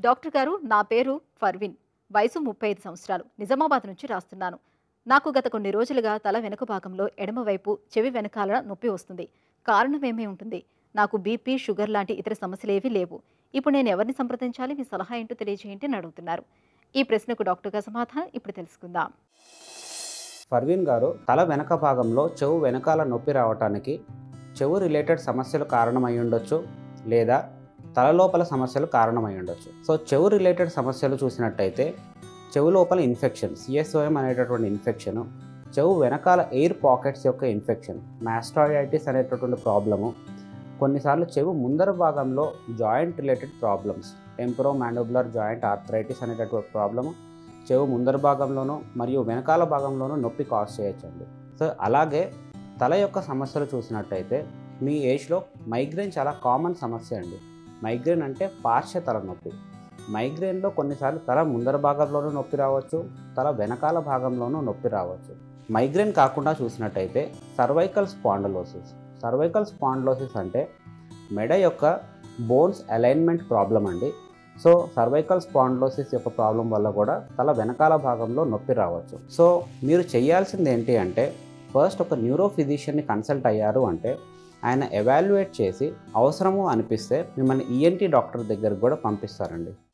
doctor గారు నా పేరు ఫర్విన్ వయసు ముప్పై ఐదు సంవత్సరాలు నిజామాబాద్ నుంచి రాస్తున్నాను నాకు గత కొన్ని రోజులుగా తల వెనుక భాగంలో ఎడమవైపు చెవి వెనకాల నొప్పి వస్తుంది కారణం ఏమై ఉంటుంది నాకు బీపీ షుగర్ లాంటి ఇతర సమస్యలు ఏవీ లేవు ఇప్పుడు నేను ఎవరిని సంప్రదించాలి మీ సలహా ఏంటో తెలియజేయండి అని అడుగుతున్నారు ఈ ప్రశ్నకు డాక్టర్ గారు సమాధానం ఇప్పుడు తెలుసుకుందాం ఫర్వీన్ గారు తల వెనక భాగంలో చెవు వెనకాల నొప్పి రావటానికి చెవు రిలేటెడ్ సమస్యలు కారణమై ఉండొచ్చు లేదా తల లోపల సమస్యలు కారణమై ఉండొచ్చు సో చెవు రిలేటెడ్ సమస్యలు చూసినట్టయితే చెవు లోపల ఇన్ఫెక్షన్ సిఎస్ఓఎం అనేటటువంటి ఇన్ఫెక్షన్ చెవు వెనకాల ఎయిర్ పాకెట్స్ యొక్క ఇన్ఫెక్షన్ మాస్టాయిటిస్ అనేటటువంటి ప్రాబ్లము కొన్నిసార్లు చెవు ముందర భాగంలో joint related problems temporomandibular joint arthritis అనేటటువంటి ప్రాబ్లము చెవు ముందర భాగంలోనూ మరియు వెనకాల భాగంలోనూ నొప్పి కాజ్ చేయొచ్చండి సో అలాగే తల యొక్క సమస్యలు చూసినట్టయితే మీ ఏజ్లో మైగ్రేన్ చాలా కామన్ సమస్య అండి మైగ్రేన్ అంటే పార్శ్వ తలనొప్పి మైగ్రేన్లో కొన్నిసార్లు తల ముందర భాగంలోనూ నొప్పి రావచ్చు తల వెనకాల భాగంలోనూ నొప్పి రావచ్చు మైగ్రేన్ కాకుండా చూసినట్టయితే సర్వైకల్ స్పాండలోసిస్ సర్వైకల్ స్పాండలోసిస్ అంటే మెడ యొక్క బోన్స్ అలైన్మెంట్ ప్రాబ్లం అండి సో సర్వైకల్ స్పాండ్లోసిస్ యొక్క ప్రాబ్లం వల్ల కూడా తల వెనకాల భాగంలో నొప్పి రావచ్చు సో మీరు చేయాల్సింది ఏంటి అంటే ఫస్ట్ ఒక న్యూరో ఫిజిషియన్ని కన్సల్ట్ అయ్యారు అంటే ఆయన ఎవాల్యుయేట్ చేసి అవసరము అనిపిస్తే మిమ్మల్ని ఈఎన్టీ డాక్టర్ దగ్గరికి కూడా పంపిస్తారండి